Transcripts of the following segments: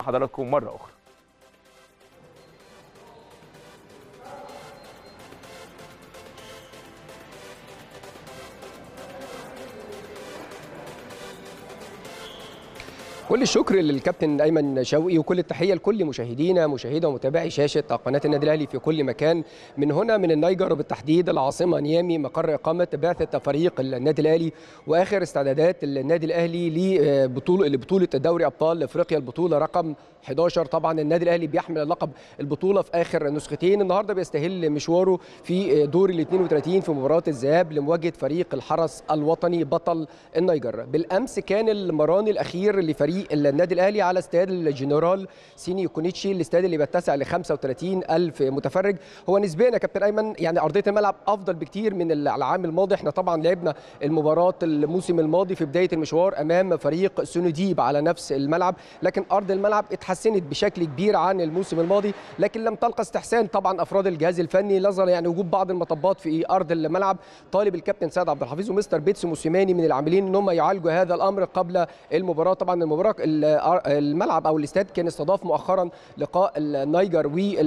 حضراتكم مره اخرى كل الشكر للكابتن ايمن شوقي وكل التحيه لكل مشاهدينا مشاهده ومتابعي شاشه قناه النادي الاهلي في كل مكان من هنا من النيجر وبالتحديد العاصمه نيامي مقر اقامه بعثه فريق النادي الاهلي واخر استعدادات النادي الاهلي لبطوله لبطوله دوري ابطال افريقيا البطوله رقم 11 طبعا النادي الاهلي بيحمل لقب البطوله في اخر نسختين النهارده بيستهل مشواره في دور ال 32 في مباراه الذهاب لمواجهه فريق الحرس الوطني بطل النيجر بالامس كان المران الاخير لفريق النادي الاهلي على استاد الجنرال سيني كونيتشي الاستاد اللي بيتسع ل 35 الف متفرج هو نسبيا يا كابتن ايمن يعني ارضيه الملعب افضل بكتير من العام الماضي احنا طبعا لعبنا المباراه الموسم الماضي في بدايه المشوار امام فريق سونوديب على نفس الملعب لكن ارض الملعب اتحسنت بشكل كبير عن الموسم الماضي لكن لم تلقى استحسان طبعا افراد الجهاز الفني نظرا يعني وجود بعض المطبات في ارض الملعب طالب الكابتن سيد عبد الحفيظ ومستر بيتسو موسيماني من العاملين ان هم يعالجوا هذا الامر قبل المباراه طبعا المباراه الملعب او الاستاد كان استضاف مؤخرا لقاء النيجر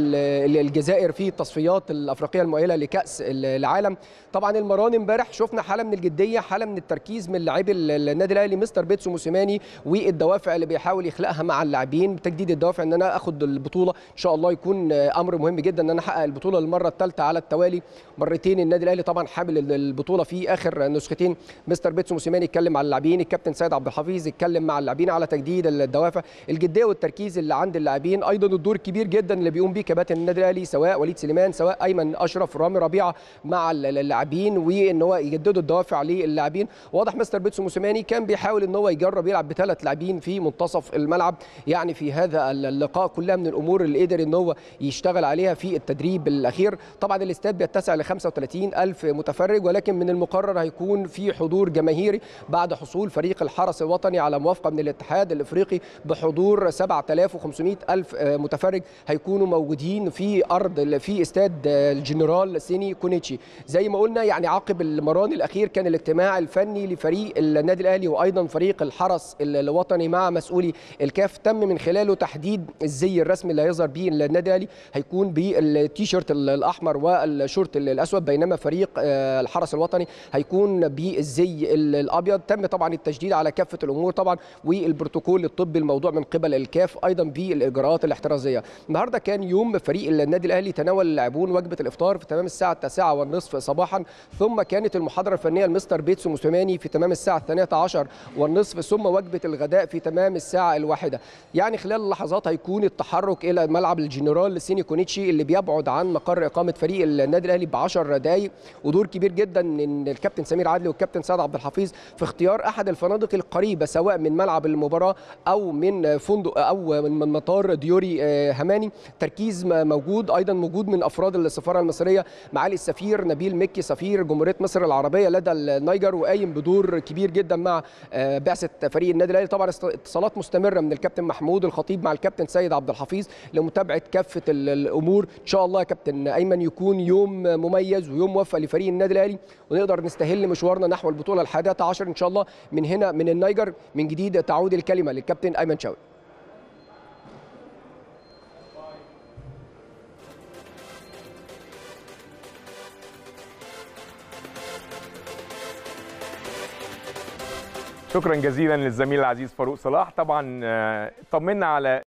والجزائر في التصفيات الافريقيه المؤهله لكاس العالم طبعا المران امبارح شفنا حاله من الجديه حاله من التركيز من لاعبي النادي الاهلي مستر بيتسو موسيماني والدوافع اللي بيحاول يخلقها مع اللاعبين تجديد الدوافع ان انا اخد البطوله ان شاء الله يكون امر مهم جدا ان انا احقق البطوله للمره الثالثه على التوالي مرتين النادي الاهلي طبعا حامل البطوله في اخر نسختين مستر بيتسو موسيماني اتكلم مع اللاعبين الكابتن سيد عبد الحفيظ اتكلم مع اللاعبين على تجديد الدوافع الجديه والتركيز اللي عند اللاعبين ايضا الدور الكبير جدا اللي بيقوم بيه كباتن النادي الاهلي سواء وليد سليمان سواء ايمن اشرف رامي ربيعه مع اللاعبين وان هو يجددوا الدوافع للاعبين واضح مستر بيتسو موسيماني كان بيحاول ان هو يجرب يلعب بثلاث لاعبين في منتصف الملعب يعني في هذا اللقاء كلها من الامور اللي قدر ان هو يشتغل عليها في التدريب الاخير طبعا الاستاد بيتسع ل 35 الف متفرج ولكن من المقرر هيكون في حضور جماهيري بعد حصول فريق الحرس الوطني على موافقه من الاتحاد الافريقي بحضور 7500 الف متفرج هيكونوا موجودين في ارض في استاد الجنرال سيني كونيتشي زي ما قلنا يعني عقب المران الاخير كان الاجتماع الفني لفريق النادي الاهلي وايضا فريق الحرس الوطني مع مسؤولي الكاف تم من خلاله تحديد الزي الرسمي اللي هيظهر به النادي الاهلي هيكون بالتيشيرت الاحمر والشورت الاسود بينما فريق الحرس الوطني هيكون بالزي الابيض تم طبعا التشديد على كافه الامور طبعا والبروتوكول الطبي الموضوع من قبل الكاف ايضا بالاجراءات الاحترازيه النهارده كان يوم فريق النادي الاهلي تناول اللاعبون وجبه الافطار في تمام الساعه التاسعة والنصف صباحا ثم كانت المحاضره الفنيه لمستر بيتسو موسيماني في تمام الساعه الثانية عشر والنصف ثم وجبه الغداء في تمام الساعه الواحدة يعني خلال اللحظات هيكون التحرك الى ملعب الجنرال سيني كونيتشي اللي بيبعد عن مقر اقامه فريق النادي الاهلي ب 10 دقائق ودور كبير جدا ان الكابتن سمير عدلي والكابتن سعد عبد الحفيظ في اختيار احد الفنادق القريبه سواء من ملعب المباراه او من فندق او من مطار ديوري هماني تركيز موجود ايضا موجود من افراد السفاره المصريه معالي السفير نبيل مكي سفير جمهوريه مصر العربيه لدى النيجر وقايم بدور كبير جدا مع بعثه فريق النادي الاهلي طبعا اتصالات مستمره من الكابتن محمود الخطيب مع الكابتن سيد عبد الحفيظ لمتابعه كافه الامور ان شاء الله يا كابتن ايمن يكون يوم مميز ويوم موفق لفريق النادي الاهلي ونقدر نستهل مشوارنا نحو البطوله الحادية عشر ان شاء الله من هنا من النيجر من جديد تعود الكلمه للكابتن ايمن شوقي شكرا جزيلا للزميل العزيز فاروق صلاح طبعا طمنا على